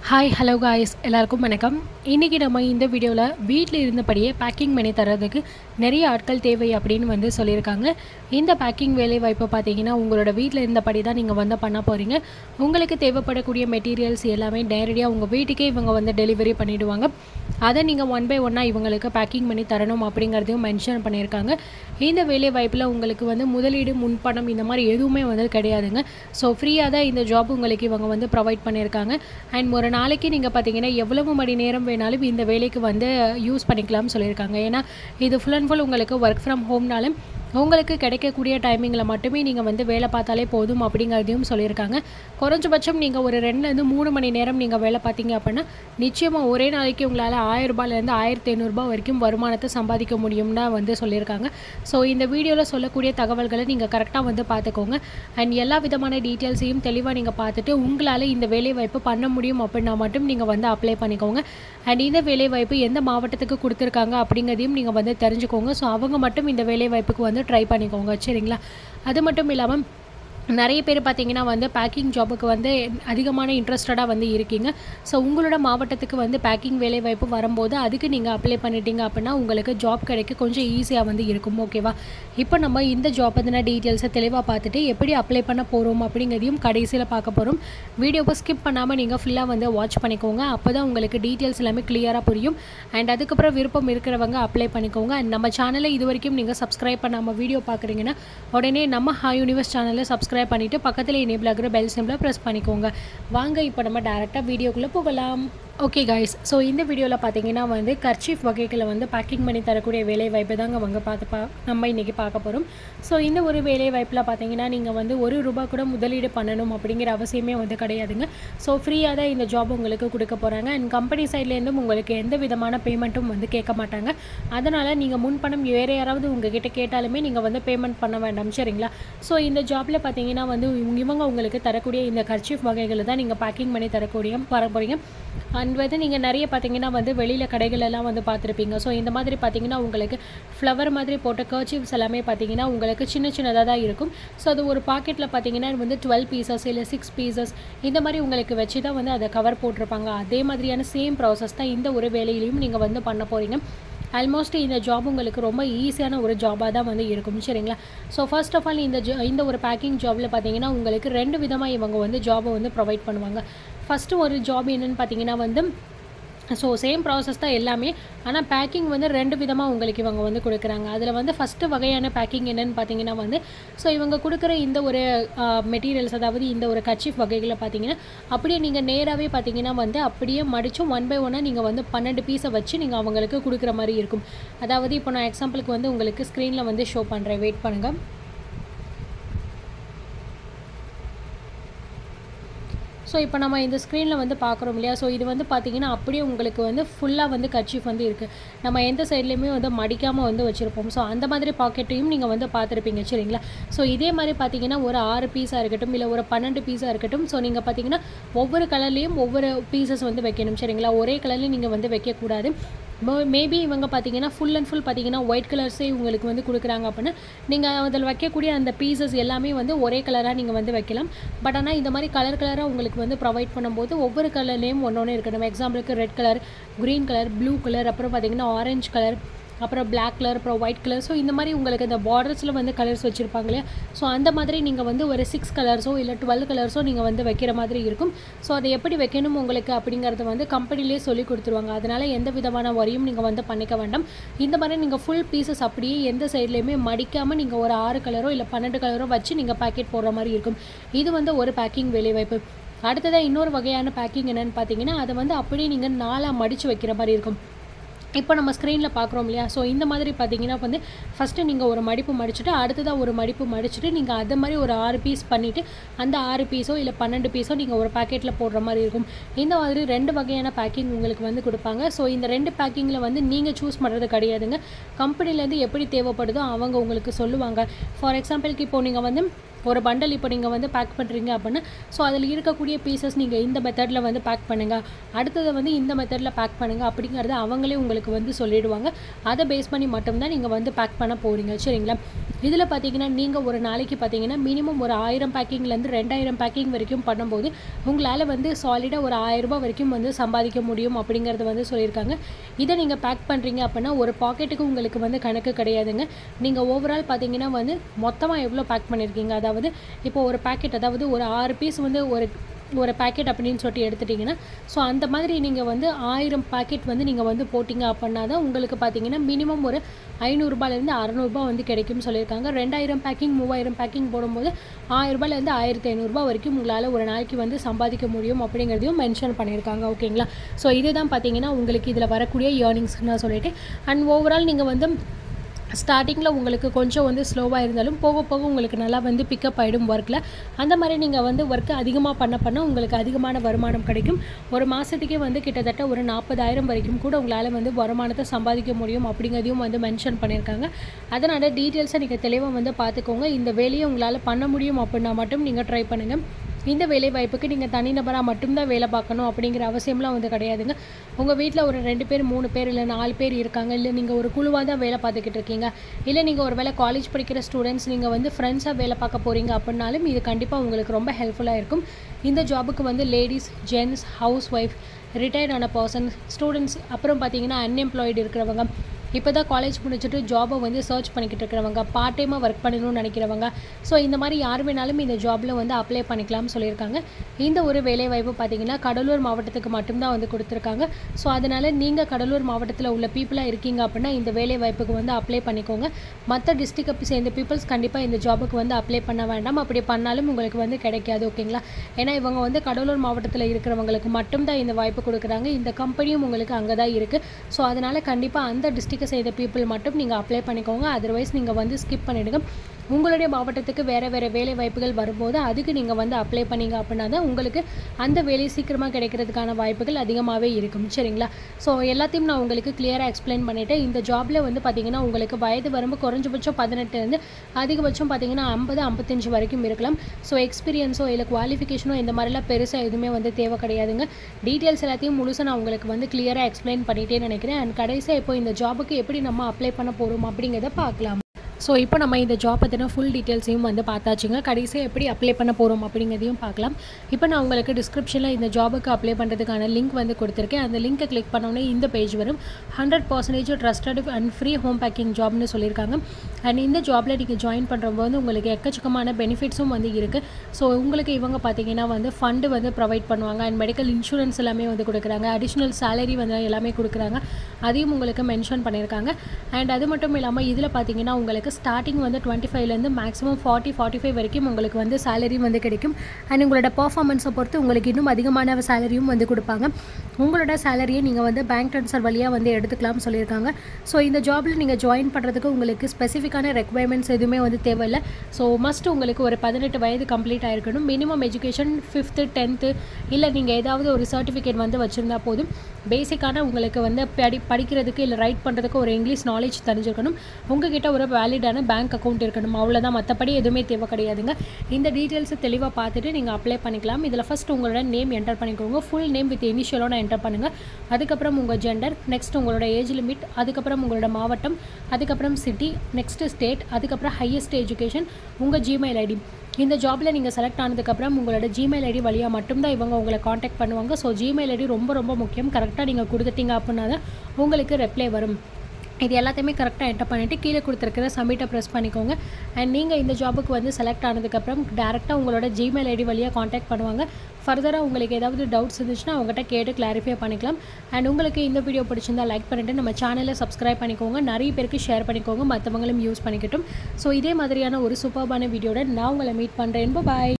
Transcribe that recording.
hi hello guys எல்லாருக்கும் வணக்கம் இன்றைக்கி நம்ம இந்த வீடியோவில் வீட்டில் இருந்தபடியே பேக்கிங் பண்ணி தரதுக்கு நிறைய ஆட்கள் தேவை அப்படின்னு வந்து சொல்லியிருக்காங்க இந்த பேக்கிங் வேலை வாய்ப்பு பார்த்தீங்கன்னா உங்களோட வீட்டில் இருந்தபடி தான் நீங்கள் வந்து பண்ண போகிறீங்க உங்களுக்கு தேவைப்படக்கூடிய மெட்டீரியல்ஸ் எல்லாமே நேரடியாக உங்கள் வீட்டுக்கே இவங்க வந்து டெலிவரி பண்ணிவிடுவாங்க அதை நீங்கள் ஒன் பை ஒன்னாக இவங்களுக்கு பேக்கிங் பண்ணி தரணும் அப்படிங்கிறதையும் மென்ஷன் பண்ணியிருக்காங்க இந்த வேலை வாய்ப்பில் உங்களுக்கு வந்து முதலீடு முன்பணம் இந்த மாதிரி எதுவுமே வந்து கிடையாதுங்க ஸோ ஃப்ரீயாக தான் இந்த ஜாப் உங்களுக்கு இவங்க வந்து ப்ரொவைட் பண்ணியிருக்காங்க அண்ட் ஒரு நாளைக்கு நீங்கள் பார்த்தீங்கன்னா எவ்வளவு மணி நேரம் வேணாலும் இந்த வேலைக்கு வந்து யூஸ் பண்ணிக்கலாம்னு சொல்லியிருக்காங்க ஏன்னா இது ஃபுல் அண்ட் ஃபுல் உங்களுக்கு ஒர்க் ஃப்ரம் ஹோம்னாலும் உங்களுக்கு கிடைக்கக்கூடிய டைமிங்கில் மட்டுமே நீங்கள் வந்து வேலை பார்த்தாலே போதும் அப்படிங்கிறதையும் சொல்லியிருக்காங்க குறைஞ்சபட்சம் நீங்கள் ஒரு ரெண்டுலேருந்து மூணு மணி நேரம் நீங்கள் வேலை பார்த்தீங்க அப்படின்னா நிச்சயமாக ஒரே நாளைக்கு உங்களால் ஆயிரம் ரூபாயிலேருந்து ஆயிரத்தி ஐநூறுரூபா வரைக்கும் வருமானத்தை சம்பாதிக்க முடியும்னு வந்து சொல்லியிருக்காங்க ஸோ இந்த வீடியோவில் சொல்லக்கூடிய தகவல்களை நீங்கள் கரெக்டாக வந்து பார்த்துக்கோங்க அண்ட் எல்லா விதமான டீட்டெயில்ஸையும் தெளிவாக நீங்கள் பார்த்துட்டு உங்களால் இந்த வேலை வாய்ப்பு பண்ண முடியும் அப்படின்னா மட்டும் நீங்கள் வந்து அப்ளை பண்ணிக்கோங்க அண்ட் இந்த வேலை வாய்ப்பு எந்த மாவட்டத்துக்கு கொடுத்துருக்காங்க அப்படிங்கிறதையும் நீங்கள் வந்து தெரிஞ்சுக்கோங்க ஸோ அவங்க மட்டும் இந்த வேலை வாய்ப்புக்கு வந்து ட்ரை பண்ணிக்கோங்க சரிங்களா அது மட்டும் இல்லாமல் நிறைய பேர் பார்த்தீங்கன்னா வந்து பேக்கிங் ஜாபுக்கு வந்து அதிகமான இன்ட்ரெஸ்டடாக வந்து இருக்கீங்க ஸோ உங்களோட மாவட்டத்துக்கு வந்து பேக்கிங் வேலைவாய்ப்பு வரும்போது அதுக்கு நீங்கள் அப்ளை பண்ணிட்டீங்க அப்படின்னா உங்களுக்கு ஜாப் கிடைக்க கொஞ்சம் ஈஸியாக வந்து இருக்கும் ஓகேவா இப்போ நம்ம இந்த ஜாப் பற்றின டீட்டெயில்ஸை தெளிவாக பார்த்துட்டு எப்படி அப்ளை பண்ண போகிறோம் அப்படிங்கிறதையும் கடைசியில் பார்க்க போகிறோம் வீடியோவை ஸ்கிப் பண்ணாமல் நீங்கள் ஃபுல்லாக வந்து வாட்ச் பண்ணிக்கோங்க அப்போ தான் உங்களுக்கு டீட்டெயில்ஸ் எல்லாமே கிளியராக புரியும் அண்ட் அதுக்கப்புறம் விருப்பம் இருக்கிறவங்க அப்ளை பண்ணிக்கோங்க அண்ட் நம்ம சேனலை இது வரைக்கும் நீங்கள் சப்ஸ்கிரைப் பண்ணாமல் வீடியோ பார்க்குறீங்கன்னா உடனே நம்ம ஹாய் யூனிவர்ஸ் சேனலை சப்ஸ்கிரைப் சப்ஸ்கிரைப் பண்ணிவிட்டு பக்கத்தில் எனேபிள் ஆகிற பெல் சிம்பிளை ப்ரெஸ் பண்ணிக்கோங்க வாங்க இப்போ நம்ம டேரெக்டாக வீடியோக்குள்ளே போகலாம் ஓகே கைஸ் ஸோ இந்த வீடியோவில் பார்த்தீங்கன்னா வந்து கர்ச்சீஃப் வகைகளை வந்து பேக்கிங் பண்ணி தரக்கூடிய வேலை வாய்ப்பு தாங்க அவங்க பார்த்து பா நம்ம இன்றைக்கி பார்க்க போகிறோம் ஸோ இந்த ஒரு வேலை வாய்ப்பில் பார்த்தீங்கன்னா நீங்கள் வந்து ஒரு ரூபா கூட முதலீடு பண்ணணும் அப்படிங்கிற அவசியமே வந்து கிடையாதுங்க ஸோ ஃப்ரீயாக தான் இந்த ஜாப் உங்களுக்கு கொடுக்க போகிறாங்க அண்ட் கம்பெனி சைட்லேருந்தும் உங்களுக்கு எந்த விதமான பேமெண்ட்டும் வந்து கேட்க மாட்டாங்க அதனால் நீங்கள் முன்பணம் வேறு யாராவது உங்ககிட்ட கேட்டாலுமே நீங்கள் வந்து பேமெண்ட் பண்ண வேண்டாம் சரிங்களா ஸோ இந்த ஜாப்பில் பார்த்தீங்கன்னா வந்து இவங்க உங்களுக்கு தரக்கூடிய இந்த கர்ச்சீஃப் வகைகளை தான் நீங்கள் பேக்கிங் பண்ணி தரக்கூடிய வர போகிறீங்க அண்ட் வந்து நீங்கள் நிறைய பார்த்தீங்கன்னா வந்து வெளியில் கடைகளெல்லாம் வந்து பார்த்துருப்பீங்க ஸோ இந்த மாதிரி பார்த்தீங்கன்னா உங்களுக்கு ஃப்ளவர் மாதிரி போட்ட கர்ச்சீவ்ஸ் எல்லாமே பார்த்தீங்கன்னா உங்களுக்கு சின்ன சின்னதாக தான் இருக்கும் ஸோ அது ஒரு பாக்கெட்டில் பார்த்தீங்கன்னா வந்து டுவெல் பீசஸ் இல்லை சிக்ஸ் பீசஸ் இந்த மாதிரி உங்களுக்கு வச்சு தான் வந்து அதை கவர் போட்டிருப்பாங்க அதே மாதிரியான சேம் ப்ராசஸ் தான் இந்த ஒரு வேலையிலையும் நீங்கள் வந்து பண்ண போகிறீங்க ஆல்மோஸ்ட் இந்த ஜாப் உங்களுக்கு ரொம்ப ஈஸியான ஒரு ஜாபாக தான் வந்து இருக்கும் சரிங்களா ஸோ ஃபர்ஸ்ட் ஆஃப் ஆல் இந்த ஜா இந்த ஒரு பேக்கிங் ஜாபில் பார்த்தீங்கன்னா உங்களுக்கு ரெண்டு விதமாக இவங்க வந்து ஜாபை வந்து ப்ரொவைட் பண்ணுவாங்க ஃபஸ்ட்டு ஒரு ஜாப் என்னென்னு பார்த்தீங்கன்னா வந்து ஸோ சேம் ப்ராசஸ் தான் எல்லாமே ஆனால் பேக்கிங் வந்து ரெண்டு விதமாக உங்களுக்கு இவங்க வந்து கொடுக்குறாங்க அதில் வந்து ஃபஸ்ட்டு வகையான பேக்கிங் என்னென்னு பார்த்தீங்கன்னா வந்து ஸோ இவங்க கொடுக்குற இந்த ஒரு மெட்டீரியல்ஸ் அதாவது இந்த ஒரு கச்சிஃப் வகைகளை பார்த்தீங்கன்னா அப்படியே நீங்கள் நேராகவே பார்த்தீங்கன்னா வந்து அப்படியே மடித்தும் ஒன் பை ஒன்னாக நீங்கள் வந்து பன்னெண்டு பீஸை வச்சு நீங்கள் அவங்களுக்கு கொடுக்குற மாதிரி இருக்கும் அதாவது இப்போ நான் எக்ஸாம்பிளுக்கு வந்து உங்களுக்கு ஸ்க்ரீனில் வந்து ஷோ பண்ணுறேன் வெயிட் பண்ணுங்கள் ஸோ இப்போ நம்ம இந்த ஸ்க்ரீனில் வந்து பார்க்குறோம் இல்லையா ஸோ இது வந்து பார்த்திங்கன்னா அப்படியே உங்களுக்கு வந்து ஃபுல்லாக வந்து கர்ச்சீஃப் வந்து இருக்குது நம்ம எந்த சைட்லேயுமே வந்து மடிக்காமல் வந்து வச்சுருப்போம் ஸோ அந்த மாதிரி பாக்கெட்டையும் நீங்கள் வந்து பார்த்துருப்பீங்க சரிங்களா ஸோ இதே மாதிரி பார்த்தீங்கன்னா ஒரு ஆறு பீஸாக இருக்கட்டும் இல்லை ஒரு பன்னெண்டு பீஸாக இருக்கட்டும் ஸோ நீங்கள் பார்த்தீங்கன்னா ஒவ்வொரு கலர்லேயும் ஒவ்வொரு பீசஸ் வந்து வைக்கணும் சரிங்களா ஒரே கலர்லேயும் நீங்கள் வந்து வைக்கக்கூடாது மேபி இவங்க பார்த்தீங்கன்னா ஃபுல் அண்ட் ஃபுல் பார்த்தீங்கன்னா ஒயிட் கலர்ஸே உங்களுக்கு வந்து கொடுக்குறாங்க அப்படின்னா நீங்கள் அதில் வைக்கக்கூடிய அந்த பீசஸ் எல்லாமே வந்து ஒரே கலராக நீங்கள் வந்து வைக்கலாம் பட் ஆனால் இந்த மாதிரி கலர் கலராக உங்களுக்கு வந்து ப்ரொவைட் பண்ணும்போது ஒவ்வொரு கலர்லேயும் ஒன்று ஒன்று இருக்குது நம்ம எக்ஸாம்பிளுக்கு red colour green colour blue colour அப்புறம் பார்த்தீங்கன்னா ஆரஞ்சு கலர் அப்புறம் பிளாக் கலர் அப்புறம் ஒயிட் கலர் ஸோ இந்த மாதிரி உங்களுக்கு இந்த பார்டர்ஸில் வந்து கலர்ஸ் வச்சுருப்பாங்க இல்லையா ஸோ அந்த மாதிரி நீங்கள் வந்து ஒரு சிக்ஸ் கலர்ஸோ இல்லை டுவெல் கலர்ஸோ நீங்கள் வந்து வைக்கிற மாதிரி இருக்கும் ஸோ அதை எப்படி வைக்கணும் உங்களுக்கு அப்படிங்கிறத வந்து கம்பெனிலே சொல்லி கொடுத்துருவாங்க அதனால் எந்த விதமான வரியும் நீங்கள் வந்து பண்ணிக்க வேண்டாம் இந்த மாதிரி நீங்கள் ஃபுல் பீசஸ் அப்படியே எந்த சைட்லேயுமே மடிக்காமல் நீங்கள் ஒரு ஆறு கலரோ இல்லை பன்னெண்டு கலரோ வச்சு நீங்கள் பேக்கெட் போடுற மாதிரி இருக்கும் இது வந்து ஒரு பேக்கிங் வேலைவாய்ப்பு அடுத்ததாக இன்னொரு வகையான பேக்கிங் என்னென்னு பார்த்தீங்கன்னா அதை வந்து அப்படியே நீங்கள் நாலாக மடித்து வைக்கிற மாதிரி இருக்கும் இப்போ நம்ம ஸ்க்ரீனில் பார்க்குறோம் இல்லையா ஸோ இந்த மாதிரி பார்த்தீங்கன்னா வந்து ஃபஸ்ட்டு நீங்கள் ஒரு மடிப்பு மடிச்சுட்டு அடுத்ததாக ஒரு மடிப்பு மடிச்சுட்டு நீங்கள் அதை மாதிரி ஒரு ஆறு பீஸ் பண்ணிவிட்டு அந்த ஆறு பீஸோ இல்லை பன்னெண்டு பீஸோ நீங்கள் ஒரு பேக்கெட்டில் போடுற மாதிரி இருக்கும் இந்த மாதிரி ரெண்டு வகையான பேக்கிங் உங்களுக்கு வந்து கொடுப்பாங்க ஸோ இந்த ரெண்டு பேக்கிங்கில் வந்து நீங்கள் சூஸ் பண்ணுறது கிடையாதுங்க கம்பெனிலேருந்து எப்படி தேவைப்படுதோ அவங்க உங்களுக்கு சொல்லுவாங்க ஃபார் எக்ஸாம்பிளுக்கு இப்போது நீங்கள் வந்து ஒரு பண்டல் இப்போ நீங்கள் வந்து பேக் பண்ணுறீங்க அப்படின்னா ஸோ அதில் இருக்கக்கூடிய பீசஸ் நீங்கள் இந்த மெத்தடில் வந்து பேக் பண்ணுங்கள் அடுத்ததை வந்து இந்த மெத்தடில் பேக் பண்ணுங்கள் அப்படிங்கிறத அவங்களே உங்களுக்கு வந்து சொல்லிடுவாங்க அதை பேஸ் பண்ணி மட்டும்தான் நீங்கள் வந்து பேக் பண்ண போகிறீங்க சரிங்களா இதில் பார்த்தீங்கன்னா நீங்கள் ஒரு நாளைக்கு பார்த்தீங்கன்னா மினிமம் ஒரு ஆயிரம் பேக்கிங்லேருந்து ரெண்டாயிரம் பேக்கிங் வரைக்கும் பண்ணும்போது உங்களால் வந்து சாலிடாக ஒரு ஆயிரம் ரூபாய் வரைக்கும் வந்து சம்பாதிக்க முடியும் அப்படிங்கிறது வந்து சொல்லியிருக்காங்க இதை நீங்கள் பேக் பண்ணுறீங்க அப்படின்னா ஒரு பாக்கெட்டுக்கு உங்களுக்கு வந்து கணக்கு கிடையாதுங்க நீங்கள் ஓவரால் பார்த்தீங்கன்னா வந்து மொத்தமாக எவ்வளோ பேக் பண்ணியிருக்கீங்க அதாவது இப்போ ஒரு பேக்கெட் அதாவது ஒரு ஆறு பீஸ் வந்து ஒரு ஒரு பேக்கெட் அப்படின்னு சொல்லிட்டு எடுத்துட்டிங்கன்னா ஸோ அந்த மாதிரி நீங்கள் வந்து ஆயிரம் பேக்கெட் வந்து நீங்கள் வந்து போட்டிங்க அப்படின்னா தான் உங்களுக்கு பார்த்தீங்கன்னா மினிமம் ஒரு ஐநூறுரூபாலேருந்து அறநூறுபா வந்து கிடைக்கும்னு சொல்லியிருக்காங்க ரெண்டாயிரம் பேக்கிங் மூவாயிரம் பேக்கிங் போடும்போது ஆயிரரூபாலேருந்து ஆயிரத்தி ஐநூறுரூபா வரைக்கும் உங்களால் ஒரு நாளைக்கு வந்து சம்பாதிக்க முடியும் அப்படிங்கிறதையும் மென்ஷன் பண்ணியிருக்காங்க ஓகேங்களா ஸோ இதுதான் பார்த்தீங்கன்னா உங்களுக்கு இதில் வரக்கூடிய ஏர்னிங்ஸ்னு சொல்லிட்டு அண்ட் ஓவரால் நீங்கள் வந்து ஸ்டார்டிங்கில் உங்களுக்கு கொஞ்சம் வந்து ஸ்லோவாக இருந்தாலும் போக போக உங்களுக்கு நல்லா வந்து பிக்கப் ஆகிடும் ஒர்க்கில் அந்த மாதிரி நீங்கள் வந்து ஒர்க்கு அதிகமாக பண்ண பண்ண உங்களுக்கு அதிகமான வருமானம் கிடைக்கும் ஒரு மாதத்துக்கே வந்து கிட்டத்தட்ட ஒரு நாற்பதாயிரம் வரைக்கும் கூட உங்களால் வந்து வருமானத்தை சம்பாதிக்க முடியும் அப்படிங்கிறதையும் வந்து மென்ஷன் பண்ணியிருக்காங்க அதனால் டீட்டெயில்ஸை நீங்கள் தெளிவாக வந்து பார்த்துக்கோங்க இந்த வேலையை உங்களால் பண்ண முடியும் அப்படின்னா மட்டும் நீங்கள் ட்ரை பண்ணுங்கள் இந்த வேலை வாய்ப்புக்கு நீங்கள் தனிநபராக மட்டும்தான் வேலை பார்க்கணும் அப்படிங்கிற அவசியம்லாம் வந்து கிடையாதுங்க உங்கள் வீட்டில் ஒரு ரெண்டு பேர் மூணு பேர் இல்லை நாலு பேர் இருக்காங்க இல்லை நீங்கள் ஒரு குழுவாக தான் வேலை பார்த்துக்கிட்டு இருக்கீங்க இல்லை நீங்கள் ஒரு வேலை காலேஜ் படிக்கிற ஸ்டூடெண்ட்ஸ் நீங்கள் வந்து ஃப்ரெண்ட்ஸாக வேலை பார்க்க போகிறீங்க அப்படின்னாலும் இது கண்டிப்பாக உங்களுக்கு ரொம்ப ஹெல்ப்ஃபுல்லாக இருக்கும் இந்த ஜாபுக்கு வந்து ladies gents housewife retired ஆன பர்சன் ஸ்டூடெண்ட்ஸ் அப்புறம் பார்த்தீங்கன்னா அன்எம்ப்ளாய்டு இருக்கிறவங்க இப்போ தான் காலேஜ் முடிச்சுட்டு ஜாபை வந்து சர்ச் பண்ணிக்கிட்டு இருக்கிறவங்க பார்ட் டைமாக ஒர்க் பண்ணணும்னு நினைக்கிறவங்க ஸோ இந்த மாதிரி யார் வேணாலும் இந்த ஜாபில் வந்து அப்ளை பண்ணிக்கலாம்னு சொல்லியிருக்காங்க இந்த ஒரு வேலை வாய்ப்பு பார்த்தீங்கன்னா கடலூர் மாவட்டத்துக்கு மட்டும்தான் வந்து கொடுத்துருக்காங்க ஸோ அதனால் நீங்கள் கடலூர் மாவட்டத்தில் உள்ள பீப்புளாக இருக்கீங்க அப்படின்னா இந்த வேலை வாய்ப்புக்கு வந்து அப்ளை பண்ணிக்கோங்க மற்ற டிஸ்ட்ரிக்டை சேர்ந்த பீப்புள்ஸ் கண்டிப்பாக இந்த ஜாபுக்கு வந்து அப்ளை பண்ண வேண்டாம் அப்படி பண்ணாலும் உங்களுக்கு வந்து கிடைக்காது ஓகேங்களா ஏன்னா இவங்க வந்து கடலூர் மாவட்டத்தில் இருக்கிறவங்களுக்கு மட்டும்தான் இந்த வாய்ப்பு கொடுக்குறாங்க இந்த கம்பெனியும் உங்களுக்கு அங்கே தான் இருக்குது ஸோ அதனால் கண்டிப்பாக அந்த டிஸ்ட்ரிக்டை செய்த பீப்புள் மட்டும் நீங்கள் அப்ளை பண்ணிக்கோங்க அதர்வைஸ் நீங்கள் வந்து ஸ்கிப் பண்ணிவிடுங்க உங்களுடைய மாவட்டத்துக்கு வேறு வேறு வேலை வாய்ப்புகள் வரும்போது அதுக்கு நீங்கள் வந்து அப்ளை பண்ணீங்க அப்படின்னா தான் உங்களுக்கு அந்த வேலை சீக்கிரமாக கிடைக்கிறதுக்கான வாய்ப்புகள் அதிகமாகவே இருக்கும் சரிங்களா ஸோ எல்லாத்தையும் நான் உங்களுக்கு கிளியராக எக்ஸ்பிளைன் பண்ணிவிட்டேன் இந்த ஜாபில் வந்து பார்த்தீங்கன்னா உங்களுக்கு வயது வரம்பு குறைஞ்சபட்சம் பதினெட்டுலேருந்து அதிகபட்சம் பார்த்தீங்கன்னா ஐம்பது ஐம்பத்தஞ்சு வரைக்கும் இருக்கலாம் ஸோ எக்ஸ்பீரியன்ஸோ இல்லை குவாலிஃபிகேஷனோ இந்த மாதிரிலாம் பெருசாக எதுவுமே வந்து தேவை கிடையாதுங்க டீட்டெயில்ஸ் எல்லாத்தையும் முழுசாக நான் உங்களுக்கு வந்து கிளியராக எக்ஸ்பிளைன் பண்ணிகிட்டே நினைக்கிறேன் அண்ட் கடைசியாக இப்போ இந்த ஜாபுக்கு எப்படி நம்ம அப்ளை பண்ண போகிறோம் அப்படிங்கிறத பார்க்கலாம் ஸோ இப்போ நம்ம இந்த ஜாப் பற்றின ஃபுல் டீட்டெயில்ஸையும் வந்து பார்த்தாச்சுங்க கடைசியாக எப்படி அப்ளை பண்ண போகிறோம் அப்படிங்கிறதையும் பார்க்கலாம் இப்போ நான் உங்களுக்கு டிஸ்கிரிப்ஷனில் இந்த ஜாபுக்கு அப்ளை பண்ணுறதுக்கான லிங்க் வந்து கொடுத்துருக்கேன் அந்த லிங்க்கை கிளிக் பண்ணோன்னே இந்த பேஜ் வரும் hundred percentage trusted and free home packing ஜாப்னு சொல்லியிருக்காங்க அண்ட் இந்த ஜாபில் நீங்கள் ஜாயின் பண்ணுறம்போது உங்களுக்கு எக்கச்சக்கமான பெனிஃபிட்ஸும் வந்து இருக்குது ஸோ உங்களுக்கு இவங்க பார்த்தீங்கன்னா வந்து ஃபண்டு வந்து ப்ரொவைட் பண்ணுவாங்க அண்ட் மெடிக்கல் இன்சூரன்ஸ் எல்லாமே வந்து கொடுக்குறாங்க அடிஷ்னல் சேலரி வந்து எல்லாமே கொடுக்குறாங்க அதையும் உங்களுக்கு மென்ஷன் பண்ணியிருக்காங்க அண்ட் அது மட்டும் இல்லாமல் இதில் பார்த்தீங்கன்னா உங்களுக்கு ஸ்டார்டிங் வந்து டுவெண்ட்டி ஃபைவ்லேருந்து மேக்ஸிமம் ஃபார்ட்டி ஃபார்ட்டி ஃபைவ் வரைக்கும் உங்களுக்கு வந்து சேலரி வந்து கிடைக்கும் அண்ட் உங்களோட பர்ஃபார்மன்ஸை பொறுத்து உங்களுக்கு இன்னும் அதிகமான சேலரியும் வந்து கொடுப்பாங்க உங்களோட சேலரியை நீங்கள் வந்து பேங்க் ட்ரான்ஸ்ஃபர் வழியாக வந்து எடுத்துக்கலாம்னு சொல்லியிருக்காங்க ஸோ இந்த ஜாபில் நீங்கள் ஜாயின் பண்ணுறதுக்கு உங்களுக்கு ஸ்பெசிஃபிக்கான ரெக்குவயர்மெண்ட்ஸ் எதுவுமே வந்து தேவையில்லை ஸோ மஸ்ட் உங்களுக்கு ஒரு பதினெட்டு வயது கம்ப்ளீட் ஆயிருக்கணும் மினிமம் எஜுகேஷன் ஃபிஃப்த்து டென்த்து இல்லை நீங்கள் ஏதாவது ஒரு சர்டிஃபிகேட் வந்து வச்சுருந்தா போதும் பேசிக்கான உங்களுக்கு வந்து படி படிக்கிறதுக்கு இல்லை ரைட் பண்ணுறதுக்கு ஒரு இங்கிலீஷ் நாலேஜ் தெரிஞ்சிருக்கணும் உங்ககிட்ட ஒரு வேலிடான பேங்க் அக்கௌண்ட் இருக்கணும் அவ்வளோதான் மற்றபடி எதுவுமே தேவை கிடையாதுங்க இந்த டீட்டெயில்ஸை தெளிவாக பார்த்துட்டு நீங்கள் அப்ளை பண்ணிக்கலாம் இதில் ஃபஸ்ட் உங்களோட நேம் என்டர் பண்ணிக்கோங்க ஃபுல் நேம் வித் இனிஷியலோட என்டர் பண்ணுங்கள் அதுக்கப்புறம் உங்கள் ஜெண்டர் நெக்ஸ்ட் உங்களோட ஏஜ் லிமிட் அதுக்கப்புறம் உங்களோட மாவட்டம் அதுக்கப்புறம் சிட்டி நெக்ஸ்ட் ஸ்டேட் அதுக்கப்புறம் ஹையஸ்ட் எஜுகேஷன் உங்கள் ஜிமெயில் ஐடி இந்த ஜாபில் நீங்கள் செலக்ட் ஆனதுக்கப்புறம் உங்களோட ஜிமெயில் ஐடி வழியாக மட்டும்தான் இவங்க உங்களை காண்டாக்ட் பண்ணுவாங்க ஸோ ஜிமெயில் ஐடி ரொம்ப ரொம்ப முக்கியம் கரெக்டாக நீங்கள் கொடுத்துட்டீங்க அப்படின்னா தான் உங்களுக்கு ரெப்ளை வரும் இது எல்லாத்தையுமே கரெக்டாக என்டர் பண்ணிவிட்டு கீழே கொடுத்துருக்கிற சப்மிட்டை ப்ரெஸ் பண்ணிக்கோங்க அண்ட் நீங்கள் இந்த ஜாபுக்கு வந்து செலக்ட் ஆனதுக்கப்புறம் டேரெக்டாக உங்களோட ஜிமெயில் ஐடி வழியாக காண்டாக்ட் பண்ணுவாங்க ஃபர்தராக உங்களுக்கு ஏதாவது டவுட்ஸ் இருந்துச்சுன்னா அவங்ககிட்ட கேட்டு கிளாரிஃபை பண்ணிக்கலாம் அண்ட் உங்களுக்கு இந்த வீடியோ பிடிச்சிருந்தா லைக் பண்ணிவிட்டு நம்ம சேனலை சப்ஸ்கிரைப் பண்ணிக்கோங்க நிறைய பேருக்கு ஷேர் பண்ணிக்கோங்க மற்றவங்களும் யூஸ் பண்ணிக்கட்டும் ஸோ இதே மாதிரியான ஒரு சூப்பர்பான வீடியோட நான் உங்களை மீட் பண்ணுறேன் பாய்